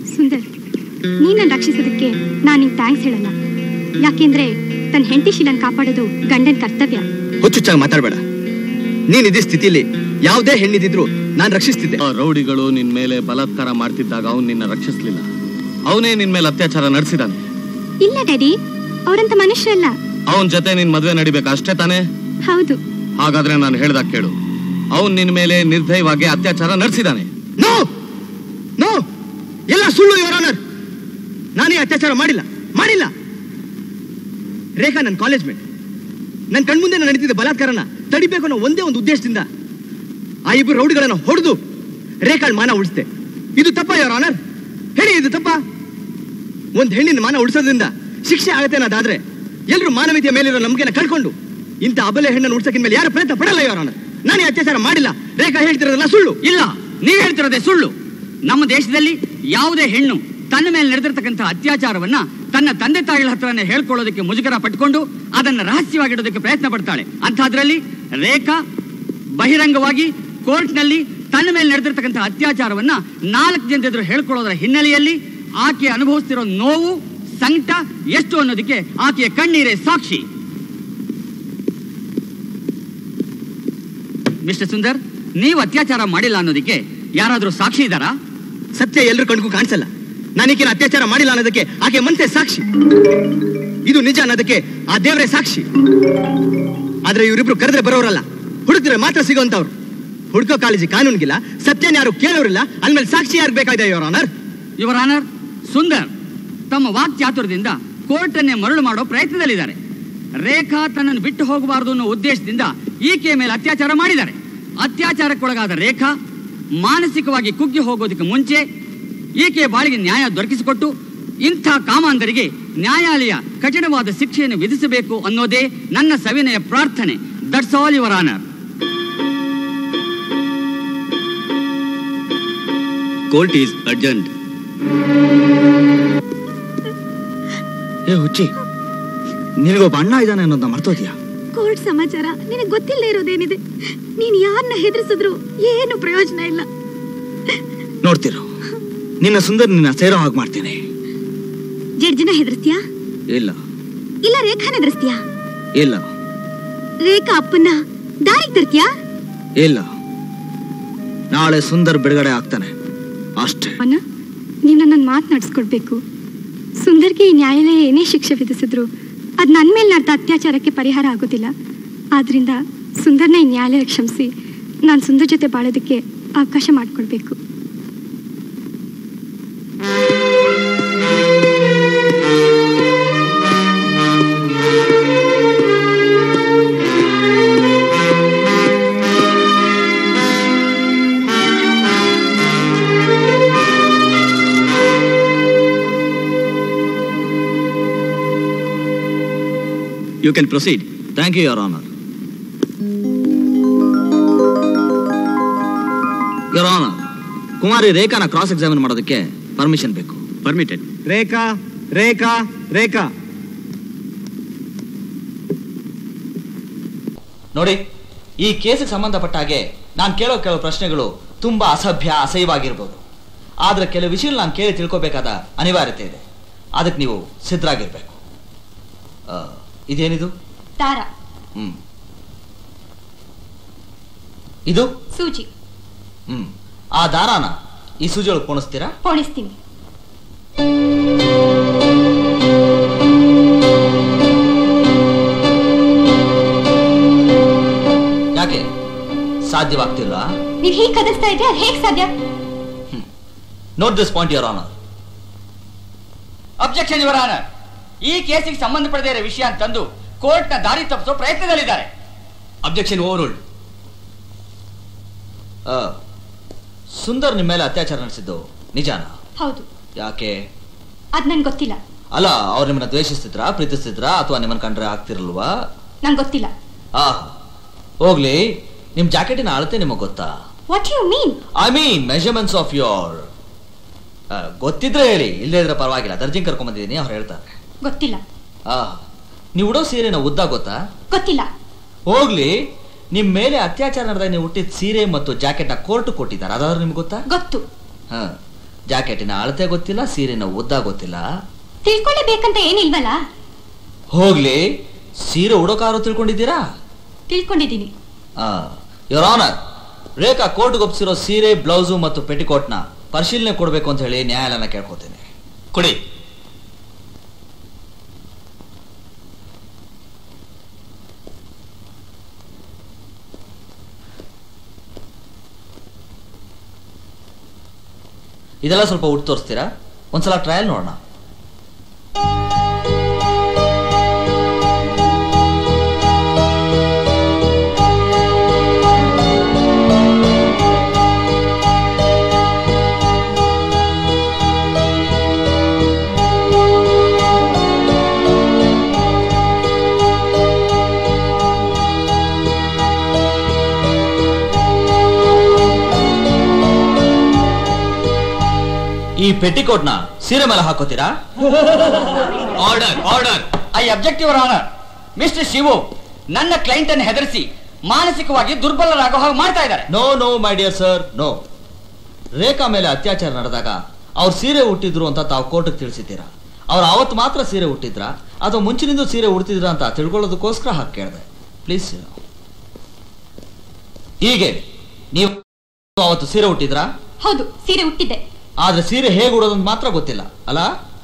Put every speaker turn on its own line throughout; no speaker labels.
ಸುಂದರ್ ನೀನನ್ನು ರಕ್ಷಿಸೋದಕ್ಕೆ ನಾನು ನಿಂಗೆ ಥ್ಯಾಂಕ್ಸ್ ಹೇಳಲ್ಲ ಯಾಕೆಂದ್ರೆ ತನ್ನ ಹೆಂಡತಿ ಶೀಲನ್ ಕಾಪಾಡೋದು ಗಂಡನ ಕರ್ತವ್ಯ
ಹುಚ್ಚುಚ್ಚಾಗಿ ಮಾತಾಡಬೇಡ ನೀನ್ ಇದೇ ಸ್ಥಿತಿಲಿ ಯಾವುದೇ ಹೆಣ್ಣಿದ್ರು ನಾನು ರಕ್ಷಿಸ್ತಿದ್ದೆ
ಆ ರೌಡಿಗಳು ನಿನ್ ಮೇಲೆ ಬಲಾತ್ಕಾರ ಮಾಡ್ತಿದ್ದಾಗ ಅವನು ನಿನ್ನ ರಕ್ಷಿಸ್ಲಿಲ್ಲ ಅವನೇ ನಿನ್ ಮೇಲೆ ಅತ್ಯಾಚಾರ ನಡೆಸಿದಾನೆ
ಇಲ್ಲ ಡ್ಯಾಡಿ ಅವರಂತ ಮನುಷ್ಯರಲ್ಲ
ಅವನ ಜೊತೆ ನಿನ್ ಮದ್ವೆ ನಡಿಬೇಕು ಅಷ್ಟೇ ತಾನೇ
ಹೌದು
ಹಾಗಾದ್ರೆ ನಾನು ಹೇಳ್ದಾಗ ಕೇಳು ಅವನ್ ನಿನ್ ಮೇಲೆ ನಿರ್ದಯವಾಗಿ ಅತ್ಯಾಚಾರ ನಡೆಸಿದಾನೆ
ನೋ ನೋ ಎಲ್ಲ ಸುಳ್ಳು ಯುವರ್ ಆನರ್ ನಾನೇ ಅತ್ಯಾಚಾರ ಮಾಡಿಲ್ಲ ಮಾಡಿಲ್ಲ ರೇಖಾ ನನ್ನ ಕಾಲೇಜ್ ಮೇಟ್ ನನ್ನ ಕಣ್ಮುಂದೆ ನಡೀತಿದ್ದ ಬಲಾತ್ಕಾರನ ತಡಿಬೇಕು ಅನ್ನೋ ಒಂದೇ ಒಂದು ಉದ್ದೇಶದಿಂದ ಆ ಇಬ್ಬರು ರೌಡಿಗಳನ್ನ ಹೊಡೆದು ರೇಖಾಳ್ ಮಾನ ಉಳಿಸ್ದೆ ಇದು ತಪ್ಪ ಯುವರ್ ಆನರ್ ಹೇಳಿ ಇದು ತಪ್ಪ ಒಂದು ಹೆಣ್ಣಿನ ಮಾನ ಉಳಿಸೋದ್ರಿಂದ ಶಿಕ್ಷೆ ಆಗತ್ತೆ ಅನ್ನೋದಾದ್ರೆ ಎಲ್ಲರೂ ಮಾನವೀಯತೆಯ ಮೇಲಿರೋ ನಂಬಿಕೆನ ಕಳ್ಕೊಂಡು ಇಂಥ ಅಬಲೆ ಹೆಣ್ಣನ್ನು ಉಡ್ಸಕ್ಕಿನ ಮೇಲೆ ಯಾರು ಪ್ರಯತ್ನ ಪಡಲ್ಲ ಯುವರ್ ಆನರ್ ನಾನೇ ಅತ್ಯಾಚಾರ ಮಾಡಿಲ್ಲ ರೇಖಾ ಹೇಳ್ತಿರೋದಲ್ಲ ಸುಳ್ಳು
ಇಲ್ಲ ನೀವ್ ಹೇಳ್ತಿರೋದೇ ಸುಳ್ಳು ನಮ್ಮ ದೇಶದಲ್ಲಿ ಯಾವುದೇ ಹೆಣ್ಣು ತನ್ನ ಮೇಲೆ ನಡೆದಿರ್ತಕ್ಕಂಥ ಅತ್ಯಾಚಾರವನ್ನ ತನ್ನ ತಂದೆ ತಾಯಿಗಳ ಹತ್ರನೇ ಹೇಳ್ಕೊಳ್ಳೋದಕ್ಕೆ ಮುಜುಗರ ಪಟ್ಕೊಂಡು ಅದನ್ನ ರಹಸ್ಯವಾಗಿಡೋದಕ್ಕೆ ಪ್ರಯತ್ನ ಪಡ್ತಾಳೆ ಅಂಥದ್ರಲ್ಲಿ ರೇಖಾ ಬಹಿರಂಗವಾಗಿ ಕೋರ್ಟ್ನಲ್ಲಿ ತನ್ನ ಮೇಲೆ ನಡೆದಿರ್ತಕ್ಕಂಥ ಅತ್ಯಾಚಾರವನ್ನ ನಾಲ್ಕು ಜನದ ಎದುರು ಹೇಳ್ಕೊಳ್ಳೋದರ ಹಿನ್ನೆಲೆಯಲ್ಲಿ ಆಕೆ ಅನುಭವಿಸ್ತಿರೋ ನೋವು ಸಂಕಟ ಎಷ್ಟು ಅನ್ನೋದಕ್ಕೆ ಆಕೆಯ ಕಣ್ಣೀರೇ ಸಾಕ್ಷಿ ಮಿಸ್ಟರ್ ಸುಂದರ್ ನೀವು ಅತ್ಯಾಚಾರ ಮಾಡಿಲ್ಲ ಅನ್ನೋದಕ್ಕೆ ಯಾರಾದರೂ ಸಾಕ್ಷಿ ಇದ್ದಾರಾ
ಸತ್ಯ ಎಲ್ರು ಕಣ್ಗೂ ಕಾಣಿಸಲ್ಲ ನಾನೀಕಿನ ಅತ್ಯಾಚಾರ ಮಾಡಿಲ್ಲ ಅನ್ನೋದಕ್ಕೆ ಆಕೆ ಮನಸ್ಸೇ ಸಾಕ್ಷಿ ಇದು ನಿಜ ಅನ್ನೋದಕ್ಕೆ ಆ ದೇವರೇ ಸಾಕ್ಷಿ ಆದ್ರೆ ಇವರಿಬ್ರು ಕರೆದ್ರೆ ಬರೋರಲ್ಲ ಹುಡುಕಿದ್ರೆ ಮಾತ್ರ ಸಿಗೋಂತವ್ರು ಹುಡ್ಕೋ ಕಾಳಜಿ ಕಾನೂನಿಗಿಲ್ಲ ಸತ್ಯನ ಯಾರು ಕೇಳೋರಿಲ್ಲ ಅಂದ್ಮೇಲೆ ಸಾಕ್ಷಿ ಯಾರು ಬೇಕಾಗಿದೆ your honour
your honour Sundar ತಮ್ಮ ವಾಕ್ಚಾತುರ್ಯದಿಂದ ಕೋರ್ಟ್ ಅನ್ನೇ ಮರಳು ಮಾಡೋ ಪ್ರಯತ್ನದಲ್ಲಿದ್ದಾರೆ ರೇಖಾ ತನ್ನನ್ನು ಬಿಟ್ಟು ಹೋಗಬಾರದು ಅನ್ನೋ ಉದ್ದೇಶದಿಂದ ಈಕೆಯ ಮೇಲೆ ಅತ್ಯಾಚಾರ ಮಾಡಿದ್ದಾರೆ ಅತ್ಯಾಚಾರಕ್ಕೊಳಗಾದ ರೇಖಾ ಮಾನಸಿಕವಾಗಿ ಕುಗ್ಗಿ ಹೋಗೋದಕ್ಕೆ ಮುಂಚೆ ಈಕೆಯ ಬಾಳಿಗೆ ನ್ಯಾಯ ದೊರಕಿಸಿಕೊಟ್ಟು ಇಂಥ ಕಾಮಾಂಧರಿಗೆ ನ್ಯಾಯಾಲಯ ಕಠಿಣವಾದ ಶಿಕ್ಷೆಯನ್ನು ವಿಧಿಸಬೇಕು ಅನ್ನೋದೇ ನನ್ನ ಸವಿನಯ ಪ್ರಾರ್ಥನೆ that's all your honour
court is urgent
ಏ ಹುಚ್ಚಿ ನಿನಗೊಬ್ಬ ಅಣ್ಣ ಇದ್ದಾನೆ ಅನ್ನೋದನ್ನ ಮರ್ತೋದ್ಯಾ
ಕೋರ್ಟ್ ಸಮಾಚಾರ ನಿನಗೆ ಗೊತ್ತಿಲ್ಲದೆ ಇರೋದೇನಿದೆ ನೀನ್ ಯಾರನ್ನ ಹೆದರ್ಸಿದ್ರು ಏನು ಪ್ರಯೋಜನ ಇಲ್ಲ
ನೋಡ್ತಿರು ನಿನ್ನ ಸುಂದರ್ ನಿನ್ನ ಸೇರೋ ಹಾಗೆ ಮಾಡ್ತೀನಿ
ಜಡ್ಜಿನ ಹೆದರ್ಸ್ತೀಯಾ
ಇಲ್ಲ
ಇಲ್ಲ ರೇಖಾನ ಹೆದರ್ಸ್ತೀಯಾ
ಇಲ್ಲ
ರೇಖಾ ಅಪ್ಪನ್ನ ದಾರಿಗೆ ತರ್ತೀಯಾ
ಇಲ್ಲ ನಾಳೆ ಸುಂದರ್ ಬಿಡುಗಡೆ ಆಗ್ತಾನೆ ಅಷ್ಟೇ
ಅಣ್ಣ ನೀವು ನನ್ನನ್ನು ಮಾತನಾಡಿಸ್ಕೊಡ್ಬೇಕು ಸುಂದರ್ಗೆ ಈ ನ್ಯಾಯಾಲಯ ಏನೇ ಶಿಕ್ಷೆ ವಿಧಿಸಿದ್ರು ಅದು ನನ್ನ ಮೇಲೆ ನಡೆದ ಅತ್ಯಾಚಾರಕ್ಕೆ ಪರಿಹಾರ ಆಗೋದಿಲ್ಲ ಆದ್ರಿಂದ ಸುಂದರ್ನ ಈ ನ್ಯಾಯಾಲಯ ಕ್ಷಮಿಸಿ ನಾನು ಸುಂದರ್ ಜೊತೆ ಬಾಳೋದಕ್ಕೆ ಅವಕಾಶ ಮಾಡಿಕೊಡ್ಬೇಕು
you can proceed
thank you your honour your honour ಕುಮಾರಿ ರೇಖಾನ ಕ್ರಾಸ್ ಎಕ್ಸಾಮಿನ್ ಮಾಡೋದಕ್ಕೆ ಪರ್ಮಿಷನ್ ಬೇಕು
ಪರ್ಮಿಟೆಡ್
ರೇಖಾ ರೇಖಾ ರೇಖಾ
ನೋಡಿ ಈ ಕೇಸಿಗೆ ಸಂಬಂಧಪಟ್ಟ ಹಾಗೆ ನಾನು ಕೇಳೋ ಕೆಲವು ಪ್ರಶ್ನೆಗಳು ತುಂಬಾ ಅಸಭ್ಯ ಅಸಹ್ಯವಾಗಿರ್ಬೋದು ಆದ್ರೆ ಕೆಲವು ವಿಷಯಗಳು ನಾನು ಕೇಳಿ ತಿಳ್ಕೊಬೇಕಾದ ಅನಿವಾರ್ಯತೆ ಇದೆ ಅದಕ್ಕೆ ನೀವು ಸಿದ್ಧರಾಗಿರ್ಬೇಕು ಆ, ಇದೇನಿದು
ತಾರ
ಹ್ಮ್ ಇದು
ಸೂಜಿ
ಹ್ಮ್ ಆ ದಾರಾನ ಈ ಸೂಜಿಯೊಳಗೆ ಪೋಣಿಸ್ತೀರಾ
ಪೋಣಿಸ್ತೀನಿ
ಯಾಕೆ ಸಾಧ್ಯವಾಗ್ತಿಲ್ವಾ
ನೀವು ಹೀಗೆ ಕದಿಸ್ತಾ ಇದ್ರೆ ಅದು ಹೇಗೆ ಸಾಧ್ಯ
note this point your honour
objection your honour ಈ ಕೇಸಿಗೆ ಸಂಬಂಧಪಡದೇ ಇರೋ ವಿಷಯ ಅಂತಂದು ಕೋರ್ಟ್ನ ದಾರಿ ತಪ್ಪಿಸೋ ಪ್ರಯತ್ನದಲ್ಲಿದ್ದಾರೆ
ಅಬ್ಜೆಕ್ಷನ್ ಓವರ್ ಸುಂದರ್ ನಿಮ್ಮ ಮೇಲೆ ಅತ್ಯಾಚಾರ ನಡೆಸಿದ್ದು ನಿಜಾನ
ಹೌದು
ಯಾಕೆ
ಅದು ನನ್ಗೆ ಗೊತ್ತಿಲ್ಲ
ಅಲ್ಲ ಅವ್ರು ನಿಮ್ಮನ್ನ ದ್ವೇಷಿಸ್ತಿದ್ರಾ ಪ್ರೀತಿಸ್ತಿದ್ರಾ ಅಥವಾ ನಿಮ್ಮನ್ನ ಕಂಡ್ರೆ ಆಗ್ತಿರಲ್ವಾ
ನಂಗೆ ಗೊತ್ತಿಲ್ಲ
ಆ ಹೋಗ್ಲಿ ನಿಮ್ ಜಾಕೆಟಿನ ಅಳತೆ ನಿಮಗೆ ಗೊತ್ತಾ
what you mean
I mean measurements of your ಗೊತ್ತಿದ್ರೆ ಹೇಳಿ ಇಲ್ಲದೇ ಇದ್ರೆ ಪರವಾಗಿಲ್ಲ ದರ್ಜಿಂಗ್ ಕರ್ಕೊಂಬಂದಿದ್ದೀನಿ ಅವ್ರು ಹೇಳ್ತಾರೆ
ಗೊತ್ತಿಲ್ಲ
ಆ ನೀವು ಉಡೋ ಸೀರೆನ ಉದ್ದ ಗೊತ್ತಾ
ಗೊತ್ತಿಲ್ಲ
ಹೋಗ್ಲಿ ನಿಮ್ ಮೇಲೆ ಅತ್ಯಾಚಾರ ನಡೆದಾಗ ನೀವು ಹುಟ್ಟಿದ ಸೀರೆ ಮತ್ತು ಜಾಕೆಟ್ ನ ಕೋರ್ಟ್ ಕೊಟ್ಟಿದ್ದಾರೆ ಅದಾದ್ರೂ ನಿಮ್ಗೆ ಗೊತ್ತಾ
ಗೊತ್ತು
ಹ ಜಾಕೆಟಿನ ಅಳತೆ ಗೊತ್ತಿಲ್ಲ ಸೀರೆನ ಉದ್ದ ಗೊತ್ತಿಲ್ಲ
ತಿಳ್ಕೊಳ್ಳೇಬೇಕಂತ ಏನಿಲ್ವಲ್ಲ
ಹೋಗ್ಲಿ ಸೀರೆ ಉಡೋಕಾರು ತಿಳ್ಕೊಂಡಿದ್ದೀರಾ
ತಿಳ್ಕೊಂಡಿದ್ದೀನಿ
ಯೋರ್ ಆನರ್ ರೇಖಾ ಕೋರ್ಟ್ಗೆ ಒಪ್ಸಿರೋ ಸೀರೆ ಬ್ಲೌಸು ಮತ್ತು ಪೆಟಿಕೋಟ್ನ ಪರಿಶೀಲನೆ ಕೊಡಬೇಕು ಅಂತ ಹೇಳಿ ನ್ಯಾಯಾಲಯನ ಕೇಳ್ಕೊತೀನಿ ಕೊಡಿ ಇದೆಲ್ಲ ಸ್ವಲ್ಪ ಉಟ್ಟು ತೋರಿಸ್ತೀರಾ ಒಂದ್ಸಲ ಟ್ರಯಲ್ ನೋಡೋಣ ಈ ಪೆಟ್ಟಿಕೋಟ್ನ ಸೀರೆ ಮೇಲೆ ಹಾಕೋತೀರಾ
order order
I object your honour mister Shivu ನನ್ನ ಕ್ಲೈಂಟ್ ಅನ್ನು ಹೆದರಿಸಿ ಮಾನಸಿಕವಾಗಿ ದುರ್ಬಲರಾಗೋ ಹಾಗೆ ಮಾಡ್ತಾ ಇದ್ದಾರೆ
no no my dear sir no Rekha ಮೇಲೆ ಅತ್ಯಾಚಾರ ನಡೆದಾಗ ಅವ್ರು ಸೀರೆ ಹುಟ್ಟಿದ್ರು ಅಂತ ತಾವು ಕೋರ್ಟ್ಗೆ ತಿಳಿಸಿದ್ದೀರಾ ಅವ್ರು ಅವತ್ತು ಮಾತ್ರ ಸೀರೆ ಹುಟ್ಟಿದ್ರಾ ಅಥವಾ ಮುಂಚಿನಿಂದ ಸೀರೆ ಉಡ್ತಿದ್ರ ಅಂತ ತಿಳ್ಕೊಳ್ಳೋದಕ್ಕೋಸ್ಕರ ಹಾಕಿ ಕೇಳಿದೆ ಪ್ಲೀಸ್ ಹೀಗೆ ನೀವು ಅವತ್ತು ಸೀರೆ ಹುಟ್ಟಿದ್ರಾ
ಹೌದು ಸೀರೆ ಹುಟ್ಟಿದ್ದೆ
ಆದ್ರೆ ಸೀರೆ ಹೇಗೆ ಉಡೋದಂತ ಮಾತ್ರ ಗೊತ್ತಿಲ್ಲ ಅಲ್ಲ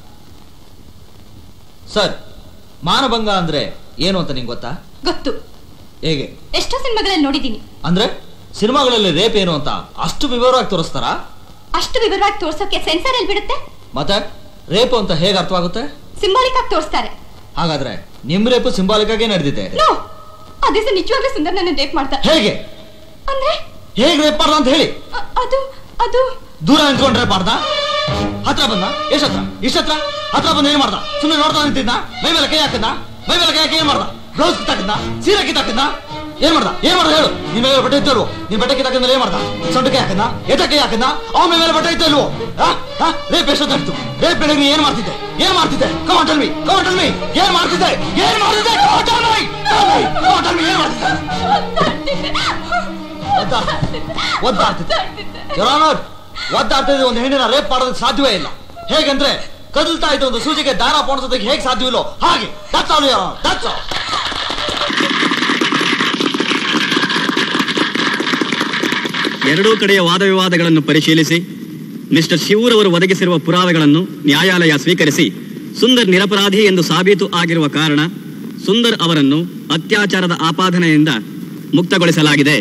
ಸರ್ ಮಾನಭಂಗ ಅಂದ್ರೆ ಏನು ಅಂತ ನಿಂಗೆ ಗೊತ್ತಾ
ಗೊತ್ತು
ಹೇಗೆ
ಎಷ್ಟೋ ಸಿನಿಮಾಗಳಲ್ಲಿ ನೋಡಿದ್ದೀನಿ
ಅಂದ್ರೆ ಸಿನಿಮಾಗಳಲ್ಲಿ ರೇಪ್ ಏನು ಅಂತ ಅಷ್ಟು ವಿವರವಾಗಿ ತೋರಿಸ್ತಾರಾ
ಅಷ್ಟು ವಿವರವಾಗಿ ತೋರ್ಸೋಕೆ ಸೆನ್ಸರ್ ಎಲ್ಲಿ ಬಿಡುತ್ತೆ
ಮತ್ತೆ ರೇಪು ಅಂತ ಹೇಗೆ ಅರ್ಥವಾಗುತ್ತೆ
ಸಿಂಬಾಲಿಕ್ ಆಗಿ ತೋರಿಸ್ತಾರೆ
ಹಾಗಾದ್ರೆ ನಿಮ್ ರೇಪು ಸಿಂಬಾಲಿಕ್ ಆಗೇ ನಡೆದಿದೆ
ನೋ ಆ ದಿವಸ ನಿಜವಾಗ್ಲೂ ಸುಂದರ್ ನನ್ನ ರೇಪ್ ಮಾಡ್ದ
ಹೇಗೆ
ಅಂದ್ರೆ
ಹೇಗೆ ರೇಪ್ ಮಾಡ್ದ ಅಂತ ಹೇಳಿ
ಅ- ಅದು ಅದು
ದೂರ ನಿಂತ್ಕೊಂಡ್ರೆ ಮಾಡ್ದ ಹತ್ರ ಬಂದ ಎಷ್ಟ್ ಹತ್ರ ಇಷ್ಟ ಹತ್ರ ಹತ್ರ ಬಂದು ಏನ್ ಮಾಡ್ದ ಸುಮ್ಮನೆ ನೋಡ್ತಾ ನಿಂತಿದ್ದ ಮೈ ಮೇಲೆ ಕೈ ಹಾಕಿದ್ದ ಮೈ ಮೇಲೆ ಕೈ ಹಾಕಿ ಏನ್ ಮಾಡ್ದ ಬ್ಲೌಸ್ ಕಿತ್ತಾಕಿದ್ದ ಸೀರೆ ಕಿತ್ತಾಕಿದ್ದ ಏನ್ ಮಾಡ್ದ ಏನ್ ಮಾಡ್ದ ಹೇಳು ನಿನ್ ಮೇಲೆ ಬಟ್ಟೆ ಇತ್ತು ನಿನ್ ಬಟ್ಟೆ ಕಿತ್ತಾಕಿದ ಮೇಲೆ ಏನ್ ಮಾಡ್ದ ಸೊಂಟ ಕೈ ಹಾಕಿದ್ದ ಎಟ ಕೈ ಹಾಕಿದ್ದ ಅವನ ಮೇಲೆ ಬಟ್ಟೆ ಇತ್ತು ಇಲ್ವೋ ರೇಪ್ ಎಷ್ಟೊತ್ತಾಯ್ತು ರೇಪ್ ಬೆಳಗ್ಗೆ ನೀ ಏನ್ ಮಾಡ್ತಿದ್ದೆ ಏನ್ ಮಾಡ್ತಿದ್ದೆ come on tell me come on tell me ಏನ್ ಮಾಡ್ತಿದ್ದೆ ಏನ್ ಮಾಡ್ತಿದ್ದೆ come on tell me come on tell me ಏನ್ ಮಾಡ್ತಿದ್ದೆ ಒದ್ದಾಡ್ತಿದ್ದೆ ಒದ್ದಾಡ್ತಿದ್ದೆ ಯೋರಾನರ್ ಒದ್ದಾಡ್ತಿದ್ದೆ ಒಂದು ಹೆಣ್ಣಿನ ರೇಪ್ ಮಾಡೋದಕ್ಕೆ ಸಾಧ್ಯವೇ ಇಲ್ಲ ಹೇಗಂದ್ರೆ ಕದಲ್ತಾ ಇದ್ದ ಒಂದು ಸೂಜಿಗೆ ದಾರ ಪೋಣಿಸೋದಕ್ಕೆ ಹೇಗೆ ಸಾಧ್ಯವಿಲ್ಲೋ ಹಾಗೆ ದಟ್ಸ್ ಆಲ್ ದಟ್ಸ್ ಆಲ್
ಎರಡೂ ಕಡೆಯ ವಾದ ವಿವಾದಗಳನ್ನು ಪರಿಶೀಲಿಸಿ ಮಿಸ್ಟರ್ ಶಿವೂರವರು ಒದಗಿಸಿರುವ ಪುರಾವೆಗಳನ್ನು ನ್ಯಾಯಾಲಯ ಸ್ವೀಕರಿಸಿ ಸುಂದರ್ ನಿರಪರಾಧಿ ಎಂದು ಸಾಬೀತು ಆಗಿರುವ ಕಾರಣ ಸುಂದರ್ ಅವರನ್ನು ಅತ್ಯಾಚಾರದ ಆಪಾದನೆಯಿಂದ ಮುಕ್ತಗೊಳಿಸಲಾಗಿದೆ